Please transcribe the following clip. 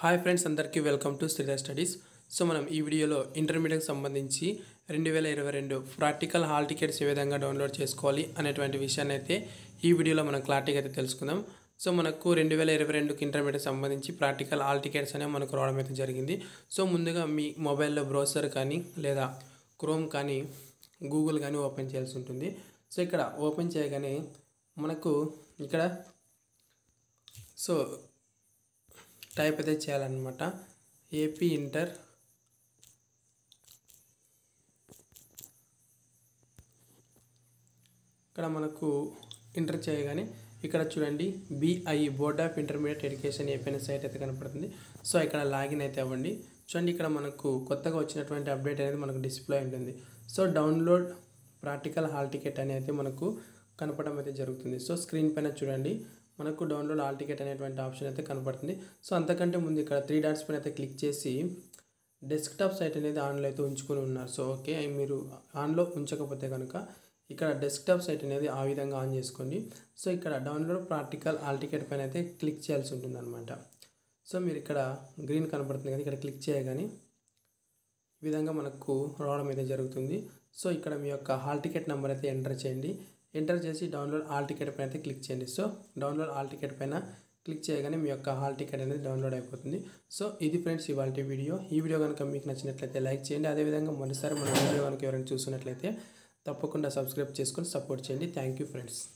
hi friends అందరికీ welcome to Sridhar studies so మనం ఈ వీడియోలో ఇంటర్మీడియట్కి సంబంధించి రెండు వేల ఇరవై రెండు ప్రాక్టికల్ హాల్ టికెట్స్ ఏ విధంగా డౌన్లోడ్ చేసుకోవాలి అనేటువంటి విషయాన్ని అయితే ఈ వీడియోలో మనం క్లారిటీగా అయితే తెలుసుకుందాం సో మనకు రెండు వేల ఇరవై రెండుకి ఇంటర్మీడియట్ సంబంధించి ప్రాక్టికల్ హాల్ టికెట్స్ అనేవి మనకు రావడం అయితే జరిగింది సో ముందుగా మీ మొబైల్లో బ్రౌజర్ కానీ లేదా క్రోమ్ కానీ గూగుల్ కానీ ఓపెన్ చేయాల్సి ఉంటుంది సో ఇక్కడ ఓపెన్ చేయగానే మనకు ఇక్కడ సో టైప్ అయితే చేయాలన్నమాట ఏపీ ఇంటర్ ఇక్కడ మనకు ఇంటర్ చేయగానే ఇక్కడ చూడండి BI board of intermediate education AP site అయితే కనపడుతుంది సో ఇక్కడ లాగిన్ అయితే అవ్వండి చూడండి ఇక్కడ మనకు కొత్తగా వచ్చినటువంటి అప్డేట్ అనేది మనకు డిస్ప్లే ఉంటుంది so download practical hall ticket అనేది మనకు కనపడడం అయితే జరుగుతుంది సో స్క్రీన్ పైన చూడండి మనకు డౌన్లోడ్ హాల్ టికెట్ అనేటువంటి ఆప్షన్ అయితే కనపడుతుంది సో అంతకంటే ముందు ఇక్కడ త్రీ డాట్స్ పైన అయితే క్లిక్ చేసి డెస్క్టాప్ సైట్ అనేది ఆన్లో అయితే ఉంచుకొని ఉన్నారు సో ఓకే మీరు ఆన్లో ఉంచకపోతే కనుక ఇక్కడ డెస్క్టాప్ సైట్ అనేది ఆ విధంగా ఆన్ చేసుకోండి సో ఇక్కడ డౌన్లోడ్ ప్రాక్టికల్ హాల్ టికెట్ పైన అయితే క్లిక్ చేయాల్సి ఉంటుంది అనమాట సో మీరు ఇక్కడ గ్రీన్ కనపడుతుంది కదా ఇక్కడ క్లిక్ చేయగానే ఈ విధంగా మనకు రావడం అయితే జరుగుతుంది సో ఇక్కడ మీ యొక్క హాల్ టికెట్ నెంబర్ అయితే ఎంటర్ చేయండి ఎంటర్ చేసి డౌన్లోడ్ హాల్ టికెట్ పైన అయితే క్లిక్ చేయండి సో డౌన్లోడ్ హాల్ టికెట్ పైన క్లిక్ చేయగానే మీ యొక్క హాల్ టికెట్ అనేది డౌన్లోడ్ అయిపోతుంది సో ఇది ఫ్రెండ్స్ ఇవాళ వీడియో ఈ వీడియో కనుక మీకు నచ్చినట్లయితే లైక్ చేయండి అదేవిధంగా మొదటిసారి మన వీడియో కనుక ఎవరైనా చూసినట్లయితే తప్పకుండా సబ్స్క్రైబ్ చేసుకొని సపోర్ట్ చేయండి థ్యాంక్ యూ ఫ్రెండ్స్